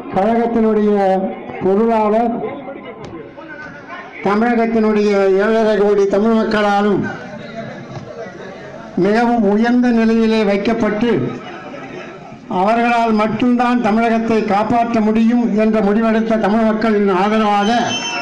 கழகத்தினுடைய பொருளாளர் தமிழகத்தினுடைய ஏழரை கோடி தமிழ் மக்களாலும் மிகவும் உயர்ந்த நிலையிலே வைக்கப்பட்டு அவர்களால் மட்டும்தான் தமிழகத்தை காப்பாற்ற முடியும் என்ற முடிவெடுத்த தமிழ் மக்களின் ஆதரவாக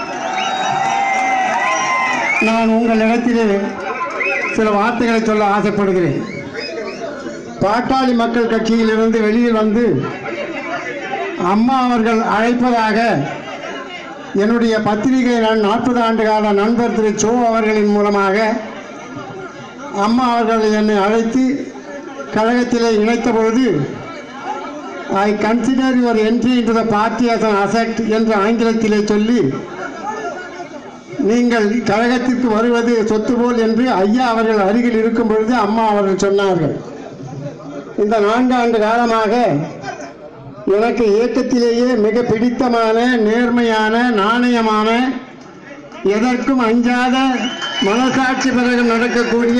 நான் உங்களிடத்திலே சில வார்த்தைகளை சொல்ல ஆசைப்படுகிறேன் பாட்டாளி மக்கள் கட்சியிலிருந்து வெளியில் வந்து அம்மா அவர்கள் அழைப்பதாக என்னுடைய பத்திரிகை நான் நாற்பது ஆண்டு கால நண்பர் திரு சோ அவர்களின் மூலமாக அம்மா அவர்கள் என்னை அழைத்து கழகத்திலே இணைத்த பொழுது I consider your entry into the party as an asset என்று ஆங்கிலத்திலே சொல்லி நீங்கள் கழகத்திற்கு வருவது சொத்து போல் என்று ஐயா அவர்கள் அருகில் இருக்கும் பொழுது அம்மா அவர்கள் சொன்னார்கள் இந்த நான்காண்டு காலமாக எனக்கு இயக்கத்திலேயே மிக பிடித்தமான நேர்மையான நாணயமான எதற்கும் அஞ்சாத மனசாட்சி பிறகு நடக்கக்கூடிய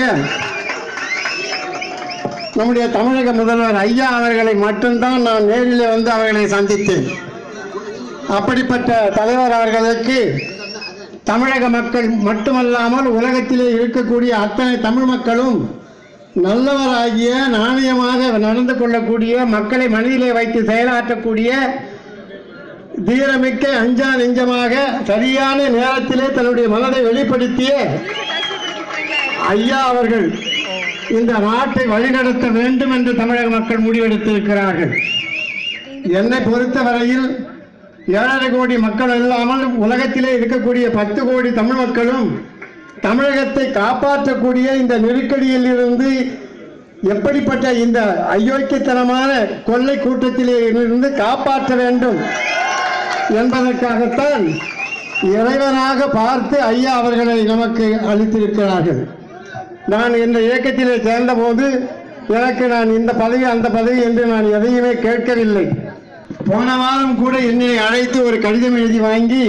நம்முடைய தமிழக முதல்வர் ஐயா அவர்களை மட்டும்தான் நான் நேரில் வந்து அவர்களை சந்தித்தேன் அப்படிப்பட்ட தலைவர் அவர்களுக்கு தமிழக மக்கள் மட்டுமல்லாமல் உலகத்திலே இருக்கக்கூடிய அத்தனை தமிழ் மக்களும் நல்லவராகிய நாணயமாக நடந்து கொள்ளக்கூடிய மக்களை மனதிலே வைத்து செயலாற்றக்கூடிய தீரமிக்க அஞ்சா நெஞ்சமாக சரியான நேரத்திலே தன்னுடைய மனதை வெளிப்படுத்திய ஐயா அவர்கள் இந்த நாட்டை வழிநடத்த வேண்டும் என்று தமிழக மக்கள் முடிவெடுத்திருக்கிறார்கள் என்னை பொறுத்தவரையில் ஏழரை கோடி மக்கள் இல்லாமல் உலகத்திலே இருக்கக்கூடிய பத்து கோடி தமிழ் மக்களும் தமிழகத்தை காப்பாற்றக்கூடிய இந்த நெருக்கடியில் இருந்து எப்படிப்பட்ட இந்த அயோக்கியத்தனமான கொள்ளை கூட்டத்திலே இருந்து காப்பாற்ற வேண்டும் என்பதற்காகத்தான் இறைவனாக பார்த்து ஐயா அவர்களை நமக்கு அளித்திருக்கிறார்கள் நான் இந்த இயக்கத்திலே சேர்ந்தபோது எனக்கு நான் இந்த பதவி அந்த பதவி என்று நான் எதையுமே கேட்கவில்லை போன வாரம் கூட என்னை அழைத்து ஒரு கடிதம் எழுதி வாங்கி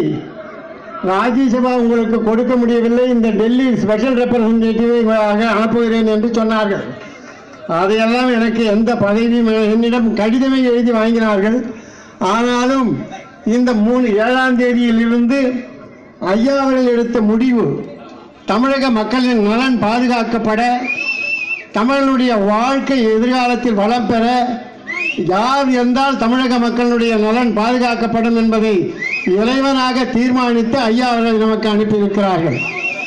ராஜ்யசபா உங்களுக்கு கொடுக்க முடியவில்லை இந்த டெல்லி ஸ்பெஷல் ரெப்ரசன்டேட்டிவாக அனுப்புகிறேன் என்று சொன்னார்கள் அதையெல்லாம் எனக்கு எந்த பதவியும் என்னிடம் கடிதமே எழுதி வாங்கினார்கள் ஆனாலும் இந்த மூணு ஏழாம் தேதியிலிருந்து ஐயா அவர்கள் எடுத்த முடிவு தமிழக மக்களின் நலன் பாதுகாக்கப்பட தமிழனுடைய வாழ்க்கை எதிர்காலத்தில் வளம் பெற யார் என்றால் தமிழக மக்களுடைய நலன் பாதுகாக்கப்படும் என்பதை இறைவனாக தீர்மானித்து ஐயா அவர்கள் நமக்கு அனுப்பியிருக்கிறார்கள்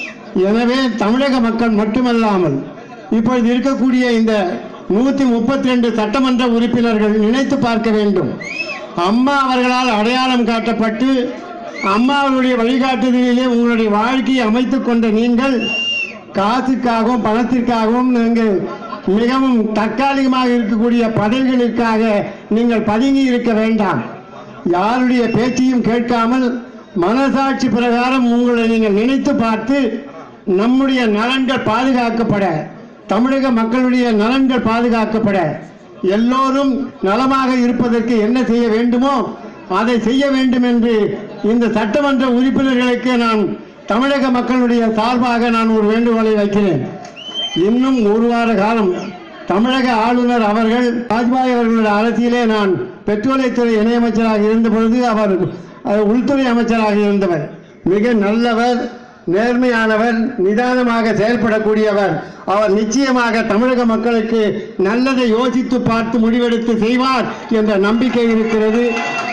எனவே தமிழக மக்கள் மட்டுமல்லாமல் இப்பொழுது இருக்கக்கூடிய இந்த நூற்றி முப்பத்தி ரெண்டு சட்டமன்ற உறுப்பினர்கள் நினைத்து பார்க்க வேண்டும் அம்மா அவர்களால் அடையாளம் காட்டப்பட்டு அம்மா அவர்களுடைய வழிகாட்டுதலிலே உங்களுடைய வாழ்க்கையை அமைத்துக் கொண்ட நீங்கள் காசுக்காகவும் பணத்திற்காகவும் நீங்கள் மிகவும் தற்காலிகமாக இருக்கக்கூடிய பதவிகளுக்காக நீங்கள் பதுங்கி இருக்க வேண்டாம் யாருடைய பேச்சையும் கேட்காமல் மனசாட்சி பிரகாரம் உங்களை நீங்கள் நினைத்து பார்த்து நம்முடைய நலன்கள் பாதுகாக்கப்பட தமிழக மக்களுடைய நலன்கள் பாதுகாக்கப்பட எல்லோரும் நலமாக இருப்பதற்கு என்ன செய்ய வேண்டுமோ அதை செய்ய வேண்டும் என்று இந்த சட்டமன்ற உறுப்பினர்களுக்கு நான் தமிழக மக்களுடைய சார்பாக நான் ஒரு வேண்டுகோளை வைக்கிறேன் இன்னும் ஒரு வார காலம் தமிழக ஆளுநர் அவர்கள் வாஜ்பாய் அவர்களுடைய அரசியலே நான் பெட்ரோலியத்துறை இணையமைச்சராக இருந்த பொழுது அவர் அஹ், உள்துறை அமைச்சராக இருந்தவர் மிக நல்லவர் நேர்மையானவர் நிதானமாக செயல்படக்கூடியவர் அவர் நிச்சயமாக தமிழக மக்களுக்கு நல்லதை யோசித்து பார்த்து முடிவெடுத்து செய்வார் என்ற நம்பிக்கை இருக்கிறது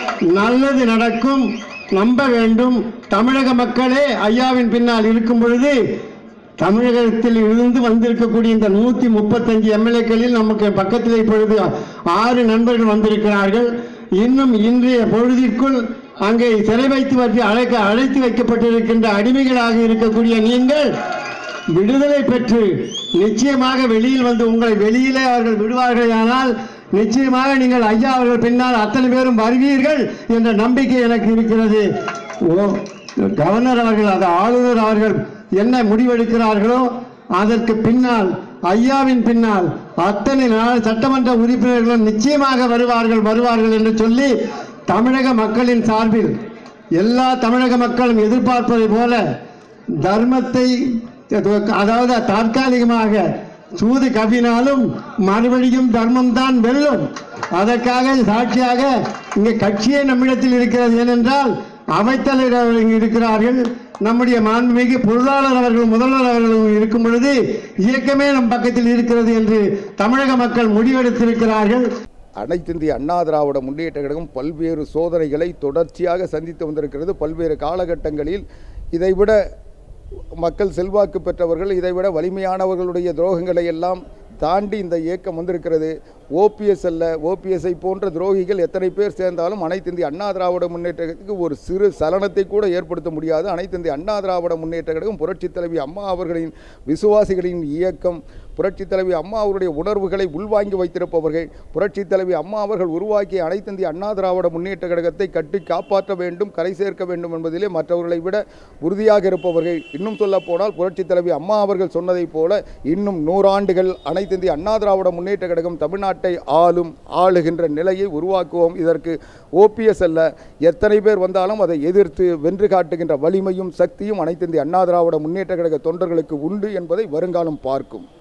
நல்லது நடக்கும் நம்ப வேண்டும் தமிழக மக்களே ஐயாவின் பின்னால் இருக்கும் பொழுது தமிழகத்தில் இருந்து வந்திருக்கக்கூடிய இந்த நூற்றி முப்பத்தஞ்சு எம்எல்ஏக்களில் நமக்கு பக்கத்தில் இப்பொழுது ஆறு நண்பர்கள் வந்திருக்கிறார்கள் இன்னும் இன்றைய பொழுதிற்குள் அங்கே சிறை வைத்து வச்சு அழைக்க அழைத்து வைக்கப்பட்டிருக்கின்ற அடிமைகளாக இருக்கக்கூடிய நீங்கள் விடுதலை பெற்று நிச்சயமாக வெளியில் வந்து உங்களை வெளியிலே அவர்கள் விடுவார்கள் ஆனால் நிச்சயமாக நீங்கள் ஐயா அவர்கள் பின்னால் அத்தனை பேரும் வருவீர்கள் என்ற நம்பிக்கை எனக்கு இருக்கிறது ஓ கவர்னர் அவர்கள் அது ஆளுநர் அவர்கள் என்ன முடிவெடுக்கிறார்களோ அதற்கு பின்னால் ஐயாவின் பின்னால் அத்தனை நாள் சட்டமன்ற உறுப்பினர்களும் நிச்சயமாக வருவார்கள் வருவார்கள் என்று சொல்லி தமிழக மக்களின் சார்பில் எல்லா தமிழக மக்களும் எதிர்பார்ப்பதை போல தர்மத்தை அதாவது தற்காலிகமாக சூது கவினாலும் மறுபடியும் தர்மம் தான் வெல்லும் அதற்காக சாட்சியாக இங்கே கட்சியே நம்மிடத்தில் இருக்கிறது ஏனென்றால் அவைத்தலைவர் அவர்கள் இங்கு இருக்கிறார்கள் நம்முடைய மாண்புமிகு பொருளாளர் அவர்கள் முதல்வர் அவர்களும் இருக்கும் பொழுது இயக்கமே நம் பக்கத்தில் இருக்கிறது என்று தமிழக மக்கள் முடிவெடுத்திருக்கிறார்கள் அனைத்து இந்திய அண்ணா திராவிட முன்னேற்ற கழகம் பல்வேறு சோதனைகளை தொடர்ச்சியாக சந்தித்து வந்திருக்கிறது பல்வேறு காலகட்டங்களில் இதைவிட மக்கள் செல்வாக்கு பெற்றவர்கள் இதைவிட வலிமையானவர்களுடைய துரோகங்களை எல்லாம் தாண்டி இந்த இயக்கம் வந்திருக்கிறது ஓபிஎஸ் அல்ல ஓபிஎஸ்ஐ போன்ற துரோகிகள் எத்தனை பேர் சேர்ந்தாலும் அனைத்து இந்திய அண்ணா திராவிட முன்னேற்றத்துக்கு ஒரு சிறு சலனத்தை கூட ஏற்படுத்த முடியாது அனைத்து இந்திய அண்ணா திராவிட முன்னேற்ற கழகம் புரட்சித் தலைவி அம்மா அவர்களின் விசுவாசிகளின் இயக்கம் புரட்சித் தலைவி அம்மா அவருடைய உணர்வுகளை உள்வாங்கி வைத்திருப்பவர்கள் புரட்சித் தலைவி அம்மா அவர்கள் உருவாக்கிய அனைத்து இந்திய அண்ணா திராவிட முன்னேற்ற கழகத்தை கட்டி காப்பாற்ற வேண்டும் கரை சேர்க்க வேண்டும் என்பதிலே மற்றவர்களை விட உறுதியாக இருப்பவர்கள் இன்னும் சொல்ல போனால் புரட்சித் தலைவி அம்மா அவர்கள் சொன்னதைப் போல இன்னும் நூறாண்டுகள் அனைத்து இந்திய அண்ணா திராவிட முன்னேற்ற கழகம் தமிழ்நாட்டை ஆளும் ஆளுகின்ற நிலையை உருவாக்குவோம் இதற்கு ஓபிஎஸ் அல்ல எத்தனை பேர் வந்தாலும் அதை எதிர்த்து வென்று காட்டுகின்ற வலிமையும் சக்தியும் அனைத்து இந்திய அண்ணா திராவிட முன்னேற்ற கழக தொண்டர்களுக்கு உண்டு என்பதை வருங்காலம் பார்க்கும்